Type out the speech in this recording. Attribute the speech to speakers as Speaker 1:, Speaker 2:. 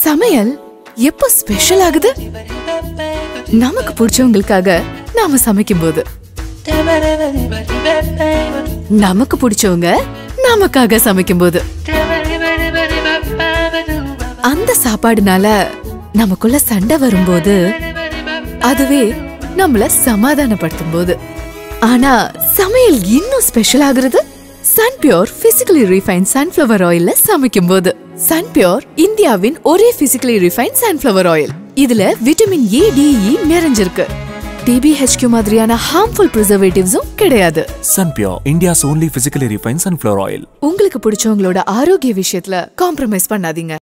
Speaker 1: சமையல் எப்போ ஸ்பெஷல் ஆகுது நமக்கு பிடிச்சவங்களுக்காக நாம சமைக்கும் போது நமக்கு பிடிச்சவங்க நமக்காக சமைக்கும் போது அந்த சாப்பாடுனால நமக்குள்ள சண்டை வரும்போது அதுவே நம்மள சமாதானப்படுத்தும் போது ஆனா சமையல் இன்னும் ஸ்பெஷல் ஆகுறது சன்பியோர் பிசிக்கலி ரிஃபைன் சன்ஃபிளவர் ஆயில்ல சமைக்கும் போது சன்பியோர் இந்தியாவின் ஒரே பிசிக்கலி ரிஃபைன் சன்ஃபிளவர் ஆயில் இதுல விட்டமின் ஏ டிஇ நிறைஞ்சிருக்கு டிபிஹெச்கியூ மாதிரியான ஹார்ம்ஃபுல் ப்ரிசர்வேட்டிவ்ஸும் கிடையாது
Speaker 2: Sunpure, India's only physically refined sunflower oil.
Speaker 1: உங்களுக்கு பிடிச்சவங்களோட ஆரோக்கிய விஷயத்துல காம்ப்ரமைஸ் பண்ணாதீங்க